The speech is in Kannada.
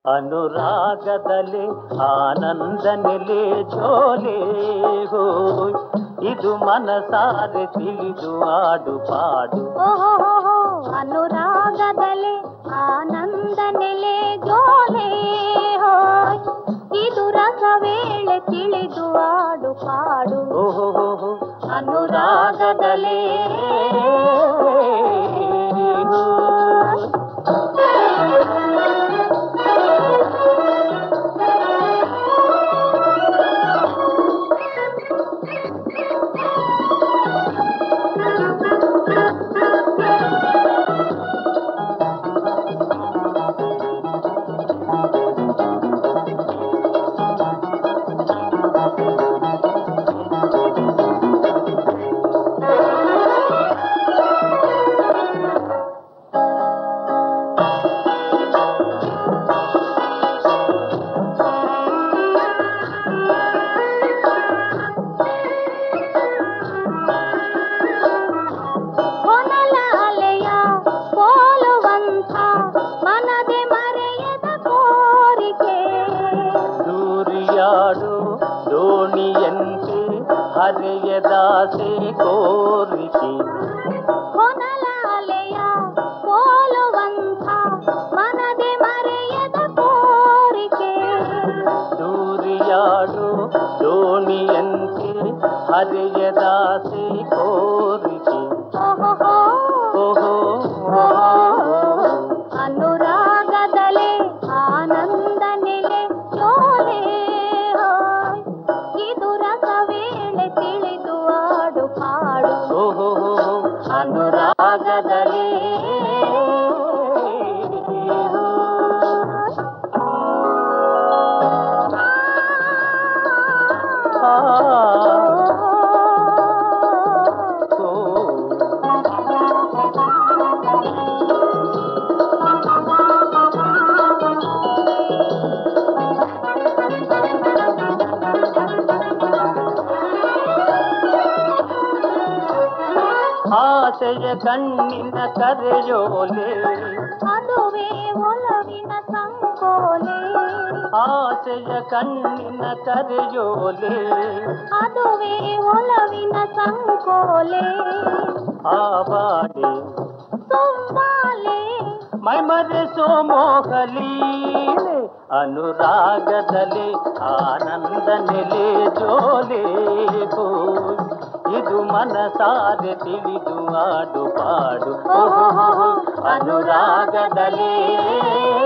ಅನುರಾಗದಲ್ಲಿ ಆನಂದ ನೆಲೆ ಜೋಲೆ ಹೋಯ್ ಇದು ಮನಸಾರೆ ತಿಳಿದು ಆಡು ಪಾಡು ಓಹೋ ಅನುರಾಗದಲ್ಲಿ ಆನಂದ ನೆಲೆ ಜೋಲೆ ಹೋಯ್ ಇದು ರಸವೇಳೆ ತಿಳಿದು ಆಡು ಪಾಡು ಓಹೋ ಅನುರಾಗದಲ್ಲಿ ಹೊನಲಾಲೆಯ ಹೋಲುವಂಥ ಮನದೆ ಮರೆಯದ ಕೋರಿಕೆ ದೂರಿಯಾಡು ದೋಣಿಯಂತೆ ಹರೆಯದಾಸೆ ಕೋರಿಕೆ ಹೊನಲಾಲೆಯ ಹೋಲುವಂಥ ಮನದೆ ಮರೆಯದ ಕೋರಿಕೆ ದೂರಿಯಾಡು ದೋಣಿಯಂತೆ ಹರೆಯದಾಸೆ ಕೋರಿಕೆ ಓಹೋ ಓಹೋ ಅನುರಾಗದಲೆ ಆನಂದ ನೆಲೆ ಜೋಲೆ ಹೋಯ್. ಇದು ರಸವೇಳೆ ತಿಳಿದು ಆಡು ಪಾಡು ಓಹೋ ಅನುರಾಗದಲ್ಲಿ ಆಸೆಯ ಕಣ್ಣಿನ ಕರೆಯೋಲೆ ಅದುವೇ ಒಲವಿನ ಸಂಕೋಲೆ ಆಸೆಯ ಕಣ್ಣಿನ ಕರೆಯೋಲೆ ಅದುವೇ ಒಲವಿನ ಸಂಕೋಲೆ ಆವಾಡೆ ತುಂಬಾಲೆ ಮೈಮರೆಸೋ ಮೋಹಲೀಲೆ ಅನುರಾಗದಲ್ಲಿ ಆನಂದ ನೆಲೆ ಜೋಲೆ ಹೋಯ್. ಇದು ಮನಸಾರೆ ತಿಳಿದು ಆಡು ಪಾಡು ಓಹೋ ಅನುರಾಗದಲ್ಲಿ